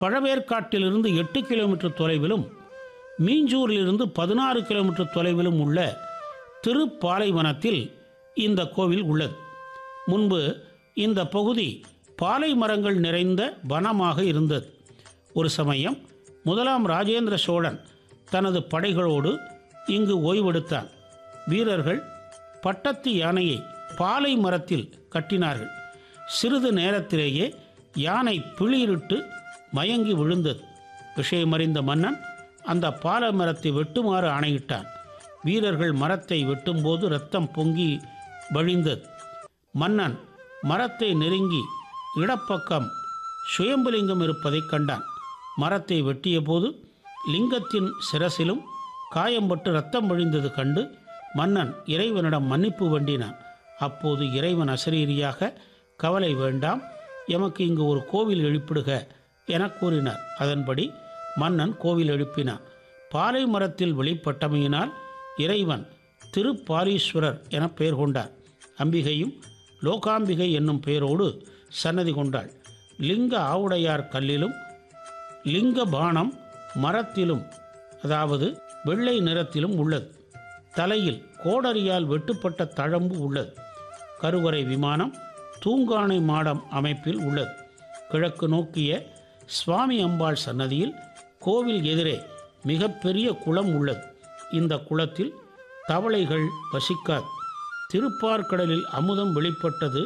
பழவேற்காட்டிலிருந்து எட்டு கிலோமீட்டர் தொலைவிலும் மீஞ்சூரிலிருந்து பதினாறு கிலோமீட்டர் தொலைவிலும் உள்ள திருப்பாலைவனத்தில் இந்த கோவில் உள்ளது முன்பு இந்த பகுதி பாலை மரங்கள் நிறைந்த வனமாக இருந்தது ஒரு சமயம் முதலாம் ராஜேந்திர சோழன் தனது படைகளோடு இங்கு ஓய்வெடுத்தான் வீரர்கள் பட்டத்து யானையை பாலை மரத்தில் கட்டினார்கள் சிறிது நேரத்திலேயே யானை பிளிரிட்டு மயங்கி விழுந்தது விஷயமறிந்த மன்னன் அந்த பாலை மரத்தை வெட்டுமாறு ஆணையிட்டான் வீரர்கள் மரத்தை வெட்டும்போது ரத்தம் பொங்கி வழிந்தது மன்னன் மரத்தை நெருங்கி இடப்பக்கம் சுயம்புலிங்கம் இருப்பதைக் கண்டான் மரத்தை வெட்டிய போது லிங்கத்தின் சிரசிலும் காயம்பட்டு ரத்தம் வழிந்தது கண்டு மன்னன் இறைவனிடம் மன்னிப்பு வேண்டினான் அப்போது இறைவன் அசரீரியாக கவலை வேண்டாம் எமக்கு இங்கு ஒரு கோவில் எழுப்பிடுக என கூறினார் அதன்படி மன்னன் கோவில் எழுப்பினான் பாலை மரத்தில் வெளிப்பட்டமையினால் இறைவன் திருப்பாலீஸ்வரர் என பெயர் கொண்டார் அம்பிகையும் லோகாம்பிகை என்னும் பெயரோடு சன்னதி கொண்டாள் லிங்க ஆவுடையார் கல்லிலும் லிங்க பானம் மரத்திலும் அதாவது வெள்ளை நிறத்திலும் உள்ளது தலையில் கோடரியால் வெட்டுப்பட்ட தழம்பு உள்ளது கருவறை விமானம் தூங்கானை மாடம் அமைப்பில் உள்ளது கிழக்கு நோக்கிய சுவாமி அம்பாள் சன்னதியில் கோவில் எதிரே மிகப்பெரிய குளம் உள்ளது இந்த குளத்தில் தவளைகள் வசிக்காது திருப்பார்கடலில் அமுதம் வெளிப்பட்டது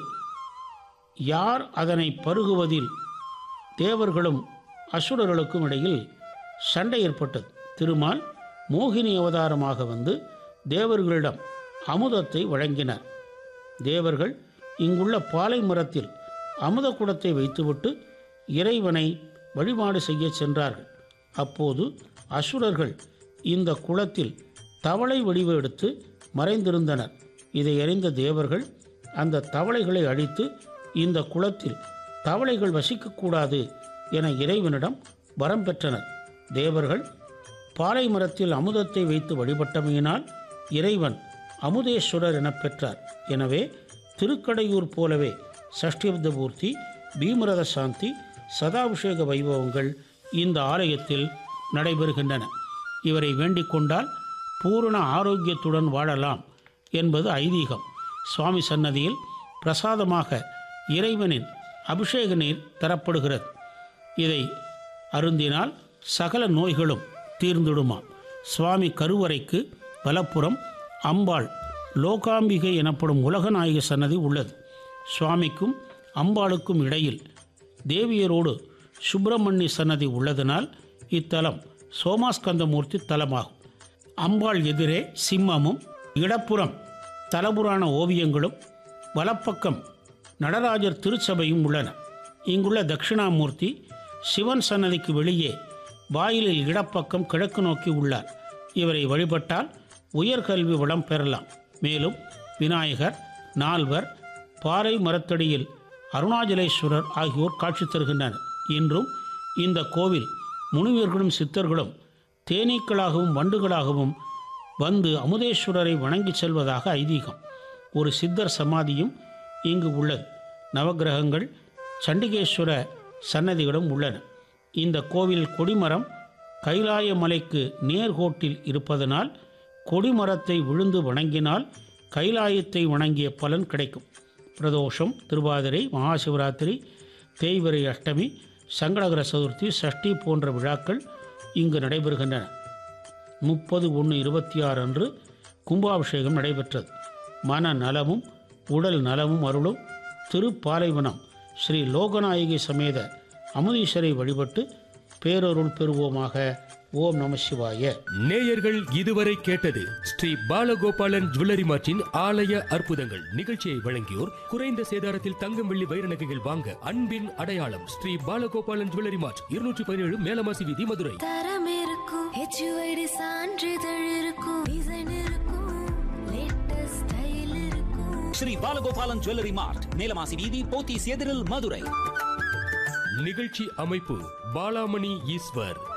யார் அதனை பருகுவதில் தேவர்களும் அசுரர்களுக்கும் இடையில் சண்டை ஏற்பட்டது திருமால் மோகினி அவதாரமாக வந்து தேவர்களிடம் அமுதத்தை வழங்கினார் தேவர்கள் இங்குள்ள பாலை மரத்தில் அமுத குடத்தை வைத்துவிட்டு இறைவனை வழிபாடு செய்ய சென்றார்கள் அப்போது அசுரர்கள் இந்த குளத்தில் தவளை வடிவு எடுத்து மறைந்திருந்தனர் இதை அறிந்த தேவர்கள் அந்த தவளைகளை அழித்து இந்த குளத்தில் தவளைகள் வசிக்கக்கூடாது என இறைவனிடம் வரம் பெற்றனர் தேவர்கள் பாலை மரத்தில் அமுதத்தை வைத்து வழிபட்டமையினால் இறைவன் அமுதேஸ்வரர் என பெற்றார் எனவே திருக்கடையூர் போலவே சஷ்டியப்த பூர்த்தி பீமரத சாந்தி சதாபிஷேக வைபவங்கள் இந்த ஆலயத்தில் நடைபெறுகின்றன இவரை வேண்டிக் கொண்டால் பூரண ஆரோக்கியத்துடன் வாழலாம் என்பது ஐதீகம் சுவாமி சன்னதியில் பிரசாதமாக இறைவனின் அபிஷேக நீர் தரப்படுகிறது இதை அருந்தினால் சகல நோய்களும் தீர்ந்திடுமாம் சுவாமி கருவறைக்கு வலப்புறம் அம்பாள் லோகாம்பிகை எனப்படும் உலகநாயக சன்னதி உள்ளது சுவாமிக்கும் அம்பாளுக்கும் இடையில் தேவியரோடு சுப்பிரமணிய சன்னதி உள்ளதனால் இத்தலம் சோமாஸ்கந்தமூர்த்தி தலமாகும் அம்பாள் எதிரே சிம்மமும் இடப்புறம் தலபுராண ஓவியங்களும் வலப்பக்கம் நடராஜர் திருச்சபையும் உள்ளன இங்குள்ள தட்சிணாமூர்த்தி சிவன் சன்னதிக்கு வெளியே வாயிலில் இடப்பக்கம் கிழக்கு நோக்கி உள்ளார் இவரை வழிபட்டால் உயர்கல்வி வளம் பெறலாம் மேலும் விநாயகர் நால்வர் பாறை மரத்தடியில் அருணாச்சலேஸ்வரர் ஆகியோர் காட்சி தருகின்றனர் இன்றும் இந்த கோவில் முனிவர்களும் சித்தர்களும் தேனீக்களாகவும் வண்டுகளாகவும் வந்து அமுதேஸ்வரரை வணங்கி செல்வதாக ஐதீகம் ஒரு சித்தர் சமாதியும் இங்கு உள்ளது நவக்கிரகங்கள் சண்டிகேஸ்வர சன்னதிகளும் உள்ளன இந்த கோவில் கொடிமரம் கைலாய மலைக்கு நேர்கோட்டில் இருப்பதனால் கொடிமரத்தை விழுந்து வணங்கினால் கைலாயத்தை வணங்கிய பலன் கிடைக்கும் பிரதோஷம் திருவாதிரை மகாசிவராத்திரி தேய்வரை அஷ்டமி சங்கடகர சதுர்த்தி சஷ்டி போன்ற விழாக்கள் இங்கு நடைபெறுகின்றன முப்பது ஒன்று இருபத்தி ஆறு அன்று கும்பாபிஷேகம் நடைபெற்றது மன நலமும் உடல் நலமும் அருளும் திருப்பாலைவனம் ஸ்ரீ லோகநாயகி சமேத அமுதீஸ்வரை வழிபட்டு பேரருள் பெறுவோமாக ஓம் நம சிவாய நேயர்கள் இதுவரை கேட்டது ஸ்ரீ பாலகோபாலன் ஜுவல்லரி மார்ட்டின் ஆலய அற்புதங்கள் நிகழ்ச்சியை வழங்கியோர் குறைந்த சேதாரத்தில் தங்கம் வெள்ளி வைர நகைகள் வாங்க அன்பின் அடையாளம் ஸ்ரீ பாலகோபாலன் ஜுவல்லரி மார்ட் இருநூற்றி பதினேழு மேலமாசி வீதி மதுரை தரம் இருக்கும் ஹெச்யூஐடி சான்றிதழ் இருக்கும் டிசைன் இருக்கும் லேட்டஸ்ட் ஸ்டைல் இருக்கும் ஸ்ரீ பாலகோபாலன் ஜுவல்லரி மார்ட் மேலமாசி வீதி போத்தீஸ் எதிரில் மதுரை நிகழ்ச்சி அமைப்பு பாலாமணி ஈஸ்வர்